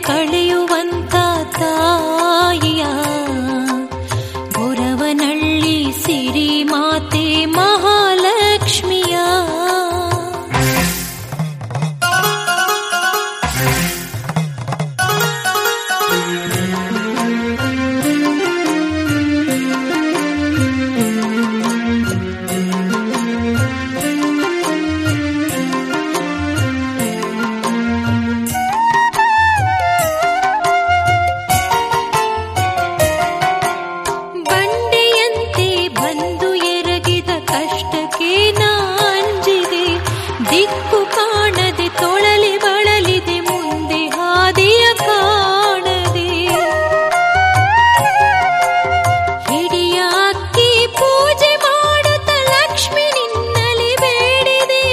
ಕಳೆಯುವಂತ ತಾಯಿಯ ಗೊರವನಳ್ಳಿ ಸಿರಿ ಮಾತೆ ಮಹಾಲಕ್ಷ್ಮಿಯ ಬಂಡೆಯಂತೆ ಬಂದು ಎರಗಿದ ಕಷ್ಟಕ್ಕೆ ನಾಂಜಿದೆ ದಿಕ್ಕು ಕಾಣದೆ ತೊಳಲಿ ಬಳಲಿದೆ ಮುಂದೆ ಹಾದಿಯ ಕಾಣದೆ ಹಿಡಿಯ ಅಕ್ಕಿ ಪೂಜೆ ಮಾಡುತ್ತ ಲಕ್ಷ್ಮಿ ನಿನ್ನಲಿ ಬೇಡಿದೆ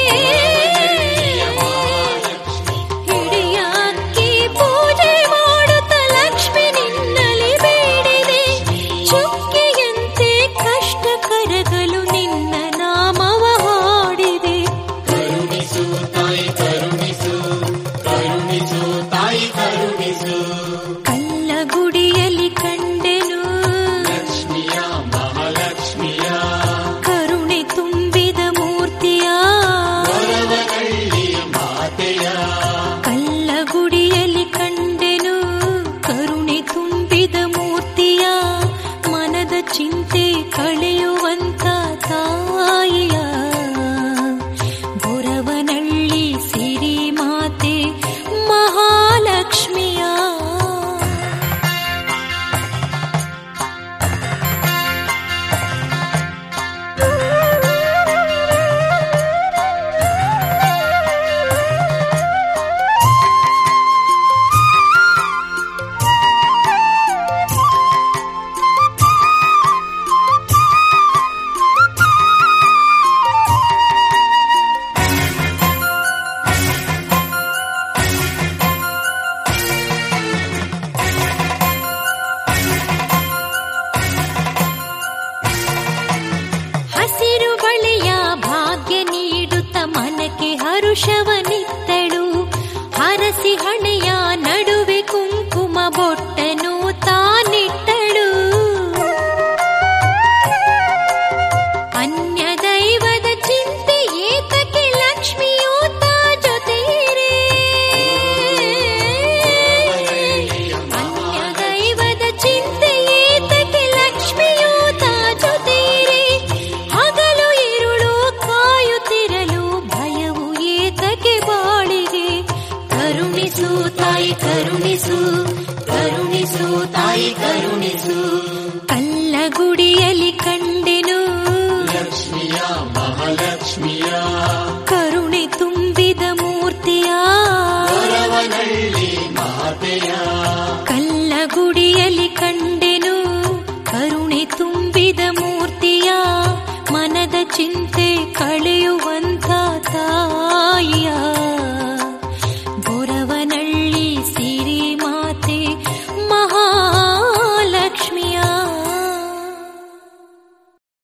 ಹಿಡಿಯ ಅಕ್ಕಿ ಪೂಜೆ ಮಾಡುತ್ತ ಲಕ್ಷ್ಮಿ ನಿನ್ನಲಿ ಬೇಡಿದೆ ಚುಕ್ಕೆಯಂತೆ ಕಷ್ಟ ಕರಗಲು ನಿನ್ನ ನಾಮವ ಹಾಡಿದೆ ಕರುಣಿಸು ತಾಯಿ ಕರುಣಿಸು ಕರುಣಿಸು ತಾಯಿ ಕರುಣಿಸು ಕಲ್ಲಗುಡಿಯಲ್ಲಿ ಕಂಡೆನು ಲಕ್ಷ್ಮಿಯ ಮಹಾಲಕ್ಷ್ಮಿಯ ಕರುಣೆ ತುಂಬಿದ ಮೂರ್ತಿಯ ಗೊರವನಳ್ಳಿ ಮಾತೆಯ ಕಲ್ಲಗುಡಿಯಲ್ಲಿ ಕಂಡೆನು ಕರುಣೆ ತುಂಬಿದ ಮೂರ್ತಿಯ ಮನದ ಚಿಂತೆ ಕಳೆಯುವಂತ ತಾಯಿಯ ಗೊರವನಳ್ಳಿ ಸಿರಿ ಮಾತೆ ಮಹಾಲಕ್ಷ್ಮಿಯ ಹಸಿರು ಬಳೆಯ ಭಾಗ್ಯ ನೀಡುತ್ತ ಮನಕ್ಕೆ ಹರುಷವನಿತ್ತಳು ಹರಸಿ ಹಣೆಯ ನಡುವೆ ಕುಂಕುಮ ಬೊಟ್ಟನು ತಾನಿಟ್ಟಳು ಅನ್ಯ ದೈವದ ಚಿಂತೆ ಏತಕ್ಕೆ ಲಕ್ಷ್ಮಿಯೂ ತಾ ಜೊತೆಯಿರೇ ಅನ್ಯ ದೈವದ ಚಿಂತೆ ಏತಕ್ಕೆ ಲಕ್ಷ್ಮಿಯೂ ತಾ ಜೊತೆಯಿರೇ ಹಗಲು ಇರುಳು ಕಾಯುತ್ತಿರಲು ಭಯವು ಏತಕ್ಕೆ ಬಾಳಿಗೆ ಕರುಣಿಸು ತಾಯಿ ಕರುಣಿಸು ಕರುಣಿಸು ತಾಯಿ ಕರುಣಿಸು ಕಲ್ಲಗುಡಿಯಲ್ಲಿ ಕಂಡೆನು ಲಕ್ಷ್ಮಿಯ ಮಹಾಲಕ್ಷ್ಮಿಯ ಕರುಣೆ ತುಂಬಿದ ಮೂರ್ತಿಯ ಗೊರವನಳ್ಳಿ ಮಾತೆಯ ಕಲ್ಲಗುಡಿಯಲ್ಲಿ ಕಂಡೆನು ಕರುಣೆ ತುಂಬಿದ ಮೂರ್ತಿಯ ಮನದ ಚಿಂತೆ ಕಳೆಯುವಂತ ತಾಯಿಯ